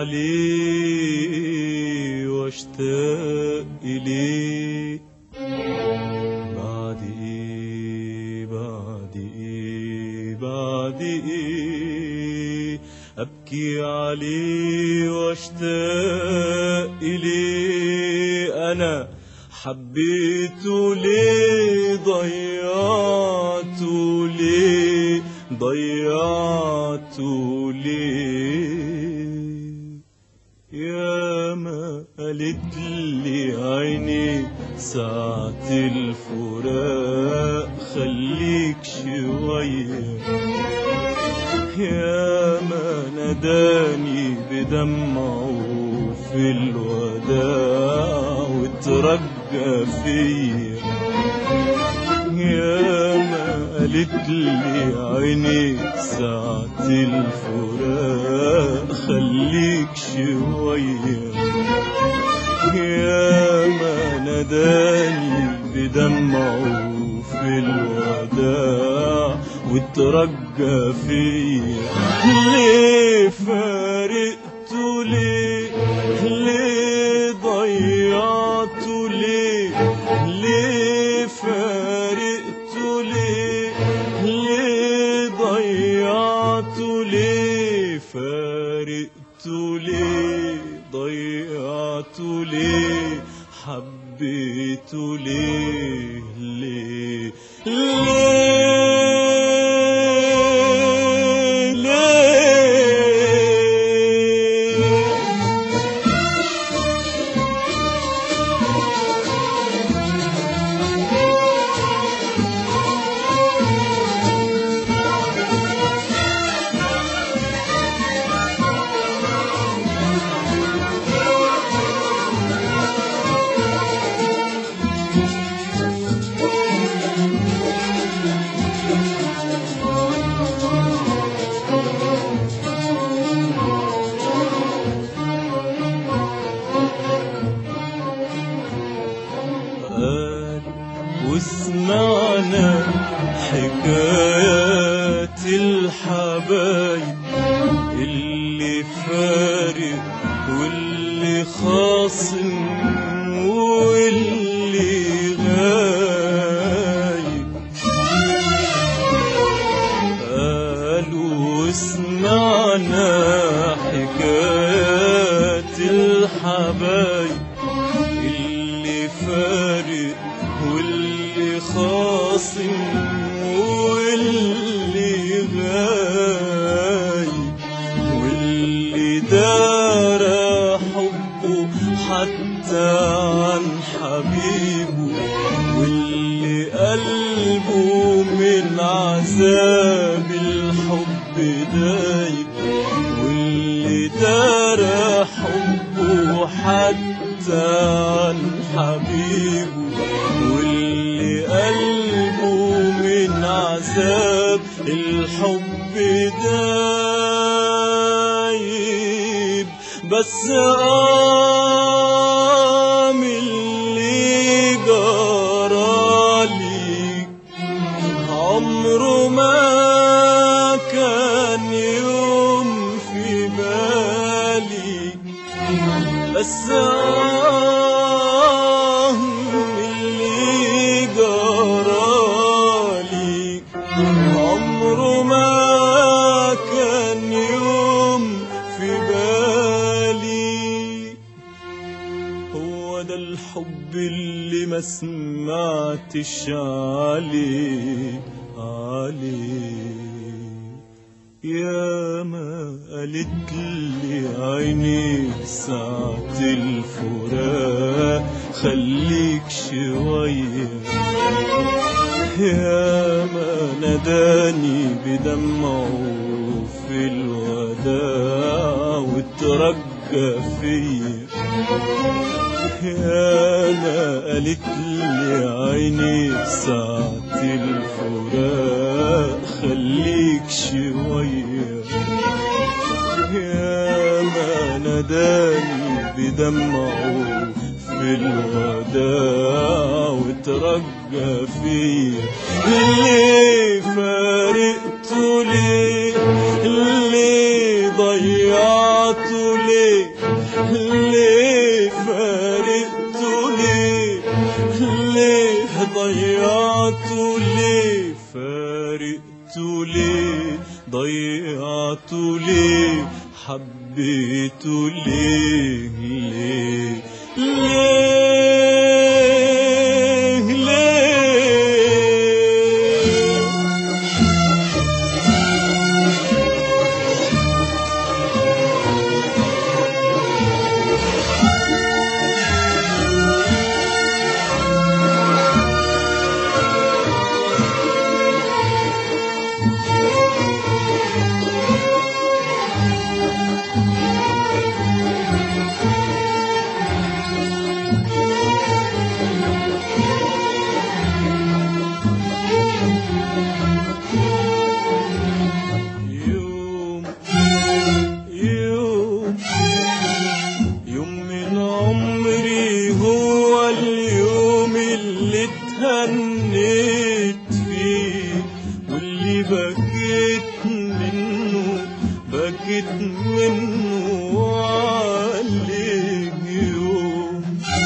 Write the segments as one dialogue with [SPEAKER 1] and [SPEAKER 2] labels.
[SPEAKER 1] عليه واشتاق إليه بعد إيه بعد إيه بعد إيه أبكي عليه واشتاق إليه أنا حبيته ليه ضيعته ليه ضيعته ليه يا ما قالت لي عيني ساعة الفراق خليك شوية يا ما ناداني بدمعه في الوداع وترجى فيا يا ما قالت لي عيني ساعة الفراق خليك شوية يا ما ناداني بدمعه في الوداع وترجى فيا ليه فارقته ليه ليه ضيعته ليه ليه فارقته ليه ليه ضيعته ليه فارقته ليه ضيعته ليه حبيته ليه ليه ليه ليه قال وسمعنا حكايات الحبايب اللي فارق واللي خاصم واللي غايب قالوا وسمعنا حكايات الحبايب اللي فارق واللي خاصم واللي غايب واللي دار حبه حتى عن حبيبه واللي قلبه من عذاب الحب دايب واللي دار حبه حتى عن حبيبه واللي قلبه من عذاب الحب دايب بس قام اللي جرالي عمره ما كان يوم في بالي بس آه اللي جرالي عمره ما كان يوم في بالي هو ده الحب اللي ما سمعتش عليه عليه يا ما قالت لي عيني ساعة الفراق خليك شوية يا ما ناداني بدمعه في الوداع وترجى فيا يا ما قالت لي عيني ساعة الفراق خليك شوية يا ما ناداني بدمعه في الوداع وترجى فيا ليه فارقته ليه ليه ضيعته ليه ليه فارقته ليه ليه ضيعته ليه فارقته ليه ضيعته ليه حبيته ليه ليه ليه ليه يوم يوم يوم من عمري هو اليوم اللي اتهنيت فيه واللي بكيت منه بكيت منه عليه يوم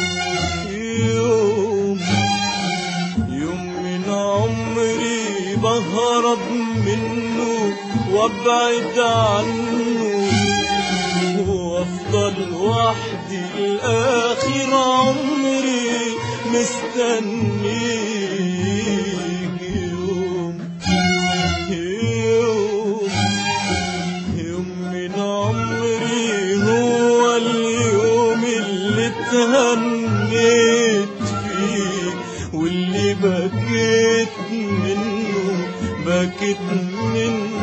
[SPEAKER 1] يوم يوم من عمري بهرب منه وابعد عنه وافضل وحدي لاخر عمري مستنيك يوم يوم يوم من عمري هو اليوم اللي اتهنيت فيه واللي بكيت منه بكيت منه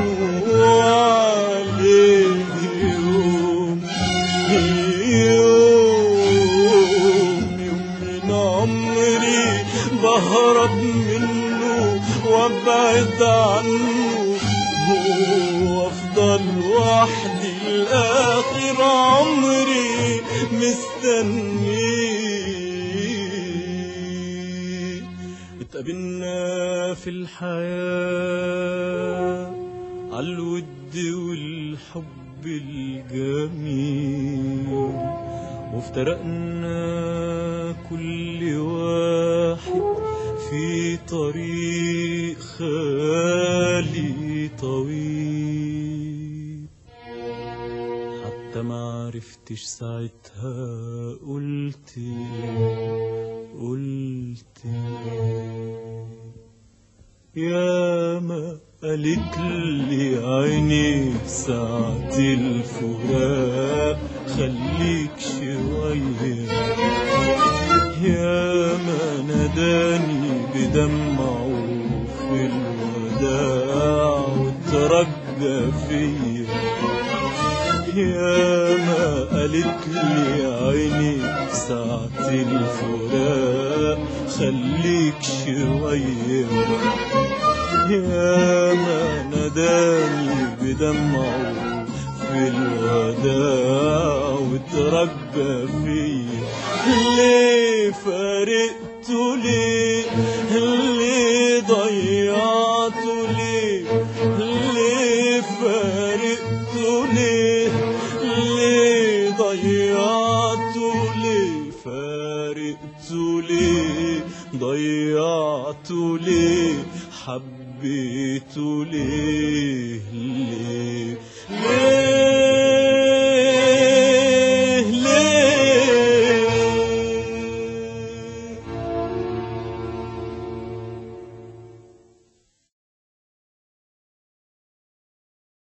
[SPEAKER 1] عليه يوم يوم يوم من عمري بهرب منه وابعد عنه وافضل وحدي لاخر عمري مستنيه اتقابلنا في الحياة عالود والحب الجميل وافترقنا كل واحد في طريق خالي طويل حتى ما عرفتش ساعتها قلت قلت يا ما قالت لي عيني ساعة الفراق خليك شوية يا ما ناداني بدمعه في الوداع وترجى فيا يا ما قالت لي عيني ساعة الفراق خليك شوية يا ما ناداني بدمعه في الوداع وترجى فيا ليه فارقته ليه ليه ضيعته ليه ليه فارقته ليه ليه ضيعته ليه فارقته ليه ضيعته ليه حبيته ليه ليه ليه